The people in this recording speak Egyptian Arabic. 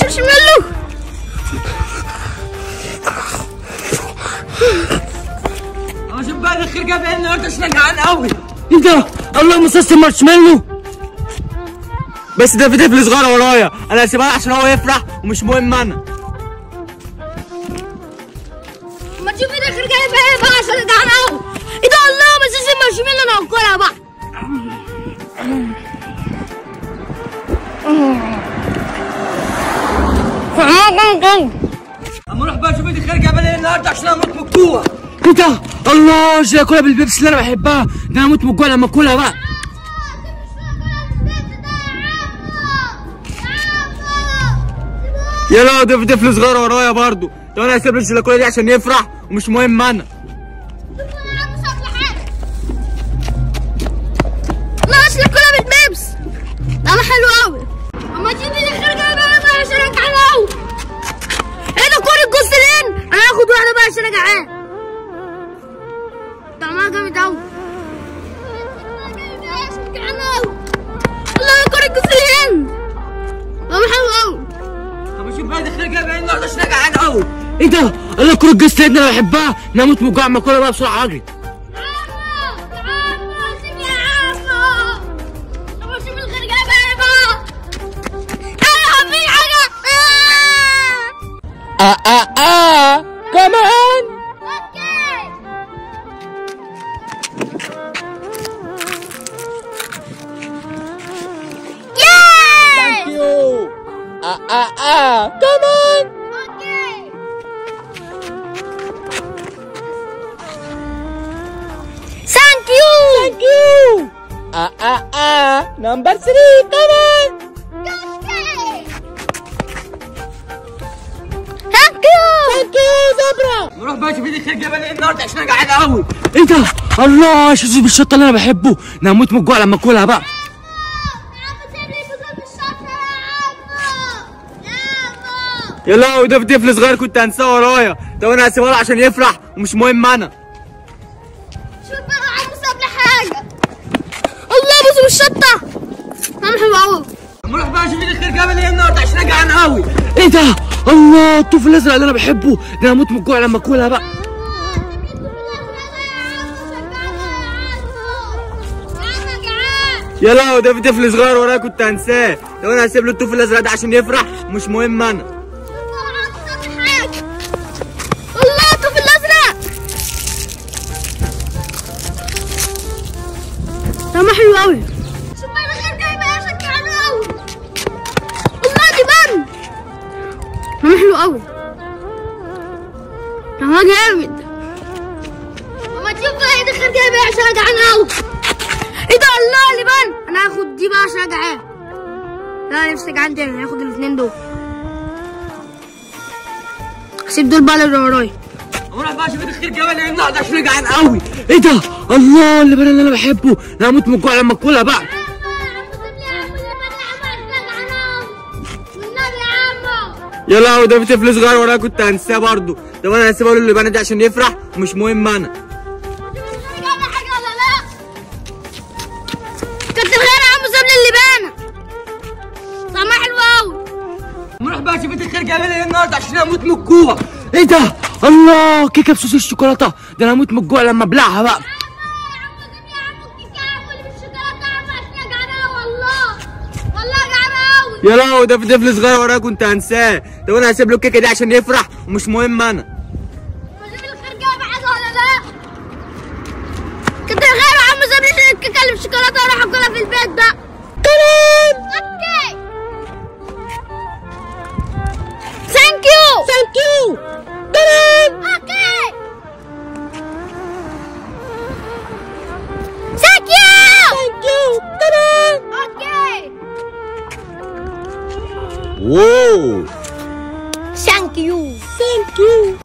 مارشميلو عشان بعد الخير جاب ايه النهارده عشان جعان قوي ايه ده اللهم صل مارشميلو بس ده في طفل صغير ورايا انا هسيبها له عشان هو يفرح ومش مهم انا ما تشوف ايه اخر جايب ايه بقى عشان جعان قوي ايه ده الله بس اسم مارشميلو انا هاكلها بقى اما اروح بقى اشوف ايه الخير جاب ايه النهارده عشان اموت من الجوع ايه ده الله عشان اكلها بالبيبسي اللي انا بحبها ده انا اموت من الجوع لما اكلها بقى يلا ده في طفل صغير ورايا برضه طب انا هسيب له الشوكولاته دي عشان يفرح ومش مهم انا لا اصل كلها بالبيبس طعمها حلو قوي اما تجيب لي اخر جايب ايه بقى عشان انا جعان قوي ايه ده كل الجوز لين انا هاخد واحده بقى عشان انا جعان طعمها جامد قوي الله كل الجوز لين طعمها حلو قوي طب اشوف بقى الخير جاب ايه النهارده عشان جعان قوي ايه ده انا كل الجست اللي انا بحبها انا اموت من الجوع لما اكلها بقى بسرعه اجري اه اه اه كمان يو اه اه اه كمان Thank you. ثانك يو اه اه اه نمبر 3 كمان Thank you. ثانك يو زبرة نروح بقى اشوف ايه الخير جاب ايه النهارده عشان جعان قوي ايه ده الله شوف بالشطه اللي انا بحبه انا هموت من الجوع لما اكلها بقى يلا وده في طفل صغير كنت هنساه ورايا طب انا هسيبها له عشان يفرح ومش مهم انا شوف بقى عم ساب لي حاجة الله بصوا الشطة طعم حلو قوي اما اروح بقى اشوف ايه الخير جاب ايه النهارده عشان جعان قوي ايه ده الله الطفل الازرق اللي انا بحبه ده انا هموت من الجوع لما اكلها بقى يلا وده في طفل صغير ورايا كنت هنساه طب انا هسيب له الطفل الازرق ده عشان يفرح ومش مهم انا الله الطفل الازرق طعمها حلو قوي شوف بقى الخير جايبه ايه شكرا قوي الله دي بن طعمها حلو قوي طعمها جامد ماما تشوف بقى ايه الخير جايبه ايه عشان جعان قوي ايه ده الله اللي بن انا هاخد دي بقى عشان جعان لا نفسي جعان تاني هاخد الاثنين دول سيب دول بقى اللي ورايا اما اروح بقى اشوف ايه الخير جاب ايه النهارده عشان جعان قوي ايه ده الله اللي اللي انا بحبه انا هموت من الجوع لما اكلها بقى يلا وده في طفل صغير ورايا كنت هنساه برضه طب انا هسيبها له اللي دي عشان يفرح ومش مهم انا كنت الخير يا عم ساب لي اللبانه طعمها حلو قوي اما اروح بقى اشوف ايه الخير جاب ايه النهارده عشان اموت من الجوع ايه ده الله كيكه بصوص الشوكولاته ده انا هموت من الجوع لما ابلعها بقى يلا وده في طفل صغير ورايا كنت هنساه طب انا هسيب له الكيكه دي عشان يفرح ومش مهم انا كنت الخير يا عم ساب لي الكيكه اللي بالشوكولاته اروح اكلها في البيت بقى اوكي ثانك يو ثانك يو اوكي ثانك يو ثانك يو اوكي واو ثانك يو ثانك يو